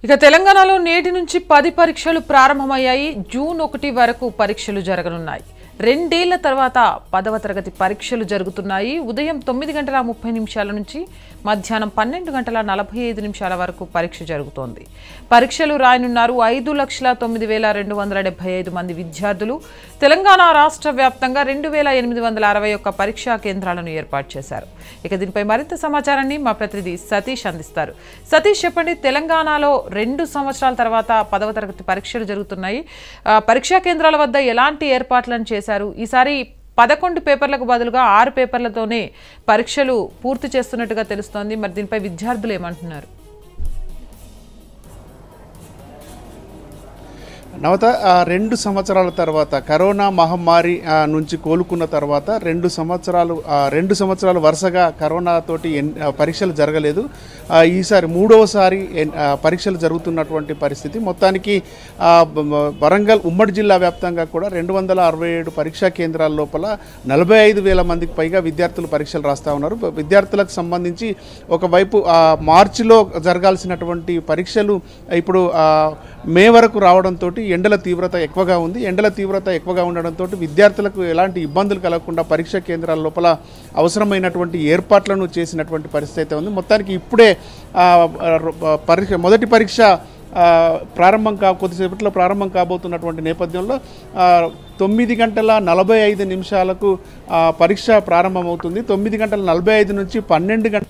ఇక తెలంగాణలో నేటి నుంచి పది పరీక్షలు ప్రారంభమయ్యాయి జూన్ ఒకటి వరకు పరీక్షలు జరగనున్నాయి రెండేళ్ల తర్వాత పదవ తరగతి పరీక్షలు జరుగుతున్నాయి ఉదయం తొమ్మిది గంటల ముప్పై నిమిషాల నుంచి మధ్యాహ్నం పన్నెండు గంటల నలభై ఐదు నిమిషాల వరకు పరీక్ష జరుగుతోంది పరీక్షలు రాయనున్నారు ఐదు లక్షల తొమ్మిది వేల రెండు వందల డెబ్బై ఐదు మంది విద్యార్థులు తెలంగాణ రాష్ట్ర వ్యాప్తంగా రెండు వేల ఎనిమిది వందల అరవై ఒక్క పరీక్షా కేంద్రాలను ఏర్పాటు చేశారు ఇక దీనిపై మరింత సమాచారాన్ని మా ప్రతినిధి సతీష్ అందిస్తారు సతీష్ చెప్పండి తెలంగాణలో రెండు సంవత్సరాల తర్వాత పదవ తరగతి పరీక్షలు జరుగుతున్నాయి ఆ, పరీక్షా కేంద్రాల వద్ద ఎలాంటి ఏర్పాట్లను చేశారు ఈసారి పదకొండు పేపర్లకు బదులుగా ఆరు పేపర్లతోనే పరీక్షలు పూర్తి చేస్తున్నట్టుగా తెలుస్తోంది మరి దీనిపై విద్యార్థులు ఏమంటున్నారు నవత ఆ, రెండు సంవత్సరాల తర్వాత కరోనా మహమ్మారి ఆ, నుంచి కోలుకున్న తర్వాత రెండు సంవత్సరాలు ఆ, రెండు సంవత్సరాలు వరుసగా కరోనా తోటి ఎన్- ఆ, పరీక్షలు జరగలేదు ఆ, ఈసారి మూడవసారి ఎన్- ఆ, పరీక్షలు జరుగుతున్నటువంటి పరిస్థితి మొత్తానికి ఆ, బ- బ- వరంగల్ ఉమ్మడి జిల్లా వ్యాప్తంగా కూడా రెండు వందల అరవై ఏడు పరీక్షా కేంద్రాల లోపల నలభై ఐదు వేల మందికి పైగా విద్యార్థులు పరీక్షలు రాస్తూ ఉన్నారు బ- విద్యార్థులకు సంబంధించి ఒకవైపు ఆ, మార్చిలో జరగాల్సినటువంటి పరీక్షలు ఇప్పుడు ఆ, మే వరకు రావడంతో ఎండల తీవ్రత ఎక్కువగా ఉంది ఎండల తీవ్రత ఎక్కువగా ఉండడంతో విద్యార్థులకు ఎలాంటి ఇబ్బందులు కలగకుండా పరీక్షా కేంద్రాల లోపల అవసరమైనటువంటి ఏర్పాట్లను చేసినటువంటి పరిస్థితి అయితే ఉంది మొత్తానికి ఇప్పుడే ఆ, ఆ, పరీక్ష మొదటి పరీక్ష ఆ, ప్రారంభం కా కొద్దిసేపట్లో ప్రారంభం కాబోతున్నటువంటి నేపథ్యంలో ఆ, తొమ్మిది గంటల నలభై ఐదు నిమిషాలకు ఆ, పరీక్ష ప్రారంభమవుతుంది తొమ్మిది గంటల నలభై ఐదు నుంచి పన్నెండు గంటల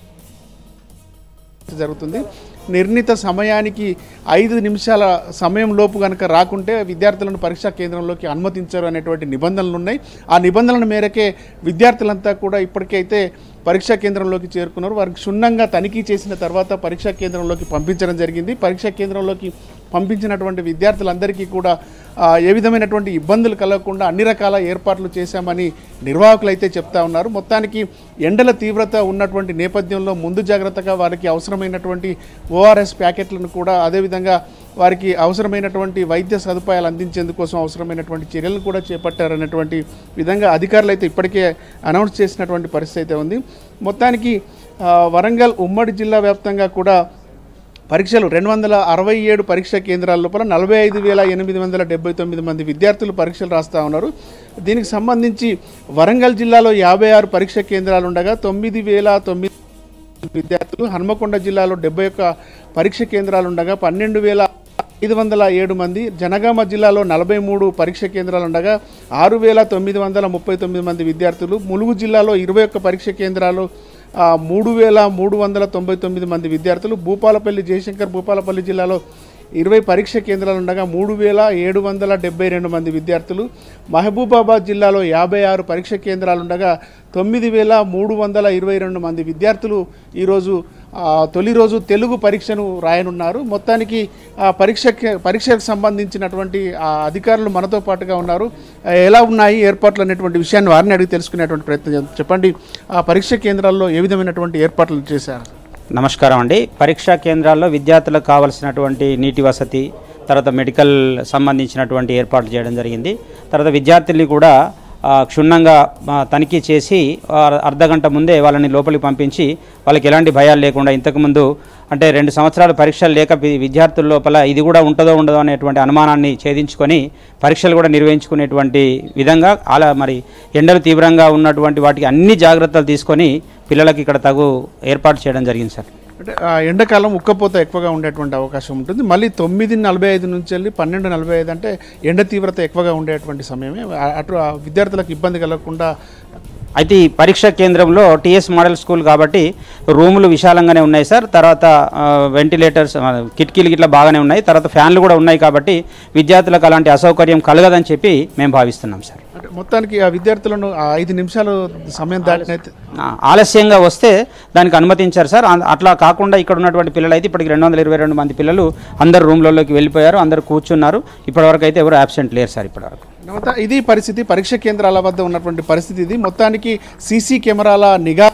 జరుగుతుంది నిర్ణీత సమయానికి ఐదు నిమిషాల సమయం లోపు కనుక రాకుంటే విద్యార్థులను పరీక్షా కేంద్రంలోకి అనుమతించరు అనేటువంటి నిబంధనలు ఉన్నాయి ఆ నిబంధనల మేరకే విద్యార్థులంతా కూడా ఇప్పటికైతే పరీక్షా కేంద్రంలోకి చేరుకున్నారు వారికి క్షుణ్ణంగా తనిఖీ చేసిన తర్వాత పరీక్షా కేంద్రంలోకి పంపించడం జరిగింది పరీక్షా కేంద్రంలోకి పంపించినటువంటి విద్యార్థులందరికీ కూడా ఆ, ఏ విధమైనటువంటి ఇబ్బందులు కలగకుండా అన్ని రకాల ఏర్పాట్లు చేశామని నిర్వాహకులు అయితే చెప్తా ఉన్నారు మొత్తానికి ఎండల తీవ్రత ఉన్నటువంటి నేపథ్యంలో ముందు జాగ్రత్తగా వారికి అవసరమైనటువంటి ఓఆర్ఎస్ ప్యాకెట్లను కూడా అదేవిధంగా వారికి అవసరమైనటువంటి వైద్య సదుపాయాలు అందించేందుకోసం అవసరమైనటువంటి చర్యలను కూడా చేపట్టారనేటువంటి విధంగా అధికారులు అయితే ఇప్పటికే అనౌన్స్ చేసినటువంటి పరిస్థితి అయితే ఉంది మొత్తానికి ఆ, వరంగల్ ఉమ్మడి జిల్లా వ్యాప్తంగా కూడా పరీక్షలు రెండు వందల అరవై ఏడు పరీక్షా కేంద్రాల లోపల నలభై ఐదు వేల ఎనిమిది వందల డెబ్బై తొమ్మిది మంది విద్యార్థులు పరీక్షలు రాస్తూ ఉన్నారు దీనికి సంబంధించి వరంగల్ జిల్లాలో యాభై ఆరు పరీక్షా కేంద్రాలు ఉండగా తొమ్మిది వేల తొమ్మిది విద్యార్థులు హన్మకొండ జిల్లాలో డెబ్బై ఒక్క పరీక్ష కేంద్రాలు ఉండగా పన్నెండు వేల ఐదు వందల ఏడు మంది జనగామ జిల్లాలో నలభై మూడు పరీక్ష కేంద్రాలు ఉండగా ఆరు వేల తొమ్మిది వందల ముప్పై తొమ్మిది మంది విద్యార్థులు ములుగు జిల్లాలో ఇరవై ఒక్క పరీక్ష కేంద్రాలు ఆ, మూడు వేల మూడు వందల తొంభై తొమ్మిది మంది విద్యార్థులు భూపాలపల్లి జయశంకర్ భూపాలపల్లి జిల్లాలో ఇరవై పరీక్ష కేంద్రాలు ఉండగా మూడు వేల ఏడు వందల డెబ్బై రెండు మంది విద్యార్థులు మహబూబాబాద్ జిల్లాలో యాభై ఆరు పరీక్ష కేంద్రాలు ఉండగా తొమ్మిది వేల మూడు వందల ఇరవై రెండు మంది విద్యార్థులు ఈరోజు ఆ, తొలి రోజు తెలుగు పరీక్షను రాయనున్నారు మొత్తానికి ఆ పరీక్ష పరీక్షకు సంబంధించినటువంటి ఆ అధికారులు మనతో పాటుగా ఉన్నారు ఆ, ఎలా ఉన్నాయి ఏర్పాట్లు అనేటువంటి విషయాన్ని వారిని అడిగి తెలుసుకునేటువంటి ప్రయత్నం చేద్దాం చెప్పండి ఆ పరీక్ష కేంద్రాల్లో ఏ విధమైనటువంటి ఏర్పాట్లు చేశారు నమస్కారం అండి పరీక్షా కేంద్రాల్లో విద్యార్థులకు కావాల్సినటువంటి నీటి వసతి తర్వాత మెడికల్ సంబంధించినటువంటి ఏర్పాట్లు చేయడం జరిగింది తర్వాత విద్యార్థుల్ని కూడా ఆ, క్షుణ్ణంగా ఆ, తనిఖీ చేసి ఆ, అర్ధ గంట ముందే వాళ్ళని లోపలికి పంపించి వాళ్ళకి ఎలాంటి భయాలు లేకుండా ఇంతకుముందు అంటే రెండు సంవత్సరాలు పరీక్షలు లేక వి- విద్యార్థుల లోపల ఇది కూడా ఉంటుందో ఉండదో అనేటువంటి అనుమానాన్ని ఛేదించుకొని పరీక్షలు కూడా నిర్వహించుకునేటువంటి విధంగా అలా మరి ఎండలు తీవ్రంగా ఉన్నటువంటి వాటికి అన్ని జాగ్రత్తలు తీసుకొని పిల్లలకి ఇక్కడ తగు ఏర్పాటు చేయడం జరిగింది సార్ అంటే ఆ ఎండాకాలం ఉక్కపోత ఎక్కువగా ఉండేటువంటి అవకాశం ఉంటుంది మళ్ళీ తొమ్మిది నలభై ఐదు నుంచి వెళ్ళి పన్నెండు నలభై ఐదు అంటే ఎండ తీవ్రత ఎక్కువగా ఉండేటువంటి సమయమే ఆ- అటు ఆ విద్యార్థులకు ఇబ్బంది కలగకుండా అయితే ఈ పరీక్షా కేంద్రంలో టీఎస్ మోడల్ స్కూల్ కాబట్టి రూములు విశాలంగానే ఉన్నాయి సార్ తర్వాత ఆ, వెంటిలేటర్స్ ఆ, కిటికీలు గిట్లా బాగానే ఉన్నాయి తర్వాత ఫ్యాన్లు కూడా ఉన్నాయి కాబట్టి విద్యార్థులకు అలాంటి అసౌకర్యం కలగదని చెప్పి మేము భావిస్తున్నాం సార్ అంటే మొత్తానికి ఆ విద్యార్థులను ఆ ఐదు నిమిషాలు సమయం దాటినైతే ఆ, ఆలస్యంగా వస్తే దానికి అనుమతించారు సార్ అం- అట్లా కాకుండా ఇక్కడ ఉన్నటువంటి పిల్లలు అయితే ఇప్పటికి రెండు వందల ఇరవై రెండు మంది పిల్లలు అందరు రూమ్లలోకి వెళ్ళిపోయారు అందరు కూర్చున్నారు ఇప్పటివరకు అయితే ఎవరు అబ్సెంట్ లేరు సార్ ఇప్పటివరకు తర్వాత ఇది పరిస్థితి పరీక్ష కేంద్రాల వద్ద ఉన్నటువంటి పరిస్థితి ఇది మొత్తానికి సీసీ కెమెరాల నిఘా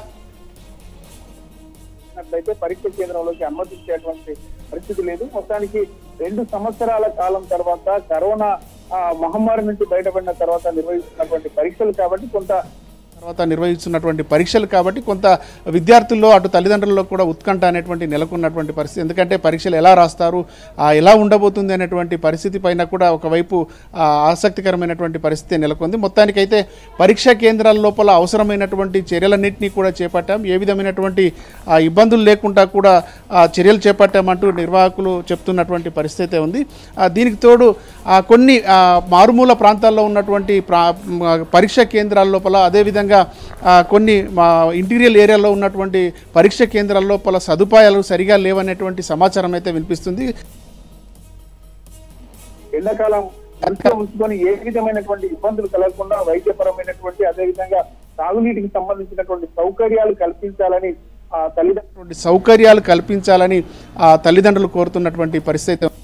అయితే పరీక్ష కేంద్రంలోకి అనుమతించేటువంటి పరిస్థితి లేదు మొత్తానికి రెండు సంవత్సరాల కాలం తర్వాత కరోనా ఆ, మహమ్మారి నుంచి బయటపడిన తర్వాత నిర్వహిస్తున్నటువంటి పరీక్షలు కాబట్టి కొంత తర్వాత నిర్వహిస్తున్నటువంటి పరీక్షలు కాబట్టి కొంత విద్యార్థుల్లో అటు తల్లిదండ్రుల్లో కూడా ఉత్కంఠ అనేటువంటి నెలకొన్నటువంటి పరిస్థితి ఎందుకంటే పరీక్షలు ఎలా రాస్తారు ఆ, ఎలా ఉండబోతుంది అనేటువంటి పరిస్థితి పైన కూడా ఒకవైపు ఆ, ఆసక్తికరమైనటువంటి పరిస్థితి నెలకొంది మొత్తానికైతే పరీక్షా కేంద్రాల లోపల అవసరమైనటువంటి చర్యలన్నింటినీ కూడా చేపట్టాం ఏ విధమైనటువంటి ఆ, ఇబ్బందులు లేకుండా కూడా ఆ, చర్యలు చేపట్టామంటూ నిర్వాహకులు చెప్తున్నటువంటి పరిస్థితి అయితే ఉంది ఆ, దీనికి తోడు ఆ, కొన్ని ఆ, మారుమూల ప్రాంతాల్లో ఉన్నటువంటి ప్రా మ, పరీక్షా కేంద్రాల లోపల అదేవిధంగా ఆ, కొన్ని మా ఇంటీరియల్ ఏరియాలో ఉన్నటువంటి పరీక్ష కేంద్రాల లోపల సదుపాయాలు సరిగా లేవనేటువంటి సమాచారం అయితే వినిపిస్తుంది ఎండాకాలం దృష్టిలో ఉంచుకొని ఏ విధమైనటువంటి ఇబ్బందులు కలగకుండా వైద్యపరమైనటువంటి అదేవిధంగా తాగునీటికి సంబంధించినటువంటి సౌకర్యాలు కల్పించాలని ఆ తల్లిదండ్రులు ఉన్నటువంటి సౌకర్యాలు కల్పించాలని ఆ తల్లిదండ్రులు కోరుతున్నటువంటి పరిస్థితి అయితే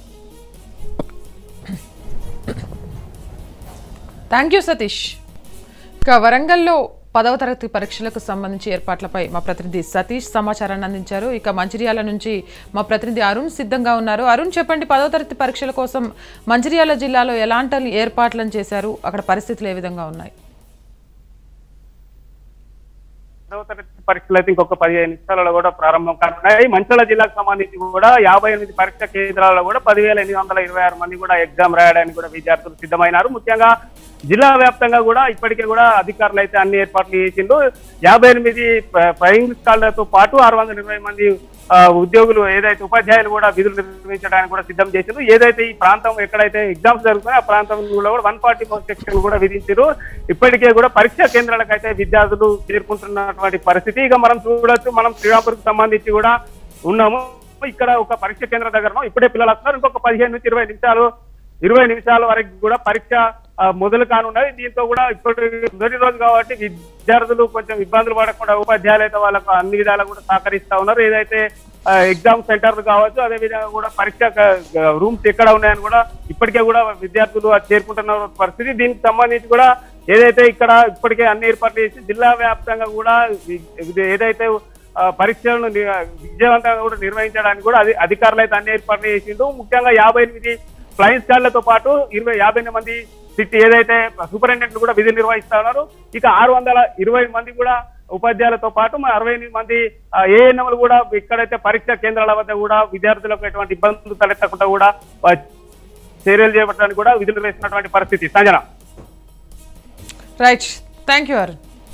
థ్యాంక్ యూ సతీష్ ఇక వరంగల్లో పదవ తరగతి పరీక్షలకు సంబంధించి ఏర్పాట్లపై మా ప్రతినిధి సతీష్ సమాచారాన్ని అందించారు ఇక మంచిర్యాల నుంచి మా ప్రతినిధి అరుణ్ సిద్ధంగా ఉన్నారు అరుణ్ చెప్పండి పదవ తరగతి పరీక్షల కోసం మంచిర్యాల జిల్లాలో ఎలాంటి ఏర్పాట్లను చేశారు అక్కడ పరిస్థితులు ఏ విధంగా ఉన్నాయి పదవ తరగతి పరీక్షలు అయితే ఇంకొక పదిహేను నిమిషాలలో కూడా ప్రారంభం కానున్నాయి మంచిర్యాల జిల్లాకు సంబంధించి కూడా యాభై ఎనిమిది పరీక్ష కేంద్రాల్లో కూడా పదివేల ఎనిమిది వందల ఇరవై ఆరు మంది కూడా ఎగ్జామ్ రాయడానికి కూడా విద్యార్థులు సిద్ధమైనారు ముఖ్యంగా జిల్లా వ్యాప్తంగా కూడా ఇప్పటికే కూడా అధికారులు అయితే అన్ని ఏర్పాట్లు చేసిండ్రు యాభై ఎనిమిది ఫ్లయింగ్ స్కాలర్తో పాటు ఆరు వందల ఇరవై మంది ఆ, ఉద్యోగులు ఏదైతే ఉపాధ్యాయులు కూడా విధులు నిర్వహించడానికి కూడా సిద్ధం చేసిండ్రు ఏదైతే ఈ ప్రాంతం ఎక్కడైతే ఎగ్జామ్స్ జరుగుతున్నాయో ఆ ప్రాంతంలో కూడా వన్ ఫార్టీ ఫోర్ సెక్షన్ కూడా విధించారు ఇప్పటికే కూడా పరీక్షా కేంద్రాలకు అయితే విద్యార్థులు చేరుకుంటున్నటువంటి పరిస్థితి ఇక మనం చూడొచ్చు మనం శ్రీరాంపూర్కి సంబంధించి కూడా ఉన్నాము ఇక్కడ ఒక పరీక్ష కేంద్రం దగ్గర ఇప్పుడే పిల్లలు వస్తున్నారు ఇంకొక పదిహేను నుంచి ఇరవై నిమిషాలు ఇరవై నిమిషాల వరకు కూడా పరీక్ష ఆ, మొదలు కానున్నది దీంతో కూడా ఇప్పుడు మొదటి రోజు కాబట్టి విద్యార్థులు కొంచెం ఇబ్బందులు పడకుండా ఉపాధ్యాయులు అయితే వాళ్ళకు అన్ని విధాలు కూడా సహకరిస్తా ఉన్నారు ఏదైతే ఆ, ఎగ్జామ్ సెంటర్లు కావచ్చు అదే విధంగా కూడా పరీక్ష క- రూమ్స్ ఎక్కడ ఉన్నాయని కూడా ఇప్పటికే కూడా విద్యార్థులు అది చేరుకుంటున్న పరిస్థితి దీనికి సంబంధించి కూడా ఏదైతే ఇక్కడ ఇప్పటికే అన్ని ఏర్పాట్లు చేసి జిల్లా వ్యాప్తంగా కూడా ఇది ఏదైతే ఆ, పరీక్షలను ని- విజయవంతంగా కూడా నిర్వహించడానికి కూడా అది అధికారులు అయితే అన్ని ఏర్పాట్లు చేసిండు ముఖ్యంగా యాభై ఎనిమిది ఫ్లయింగ్ స్క్వాడ్లతో పాటు ఇరవై యాభై ఎనిమిది మంది సిట్ ఏదైతే సూపరింటెండెంట్లు కూడా విధులు నిర్వహిస్తా ఉన్నారు ఇక ఆరు వందల ఇరవై మంది కూడా ఉపాధ్యాయులతో పాటు మన అరవై ఎనిమిది మంది ఏఎన్ఎంలు కూడా ఇక్కడైతే పరీక్షా కేంద్రాల వద్ద కూడా విద్యార్థులకు ఎటువంటి ఇబ్బందులు తలెత్తకుండా కూడా ఆ, చర్యలు చేపట్టడానికి కూడా విధులు వేసినటువంటి పరిస్థితి Sanjana right thank you Arun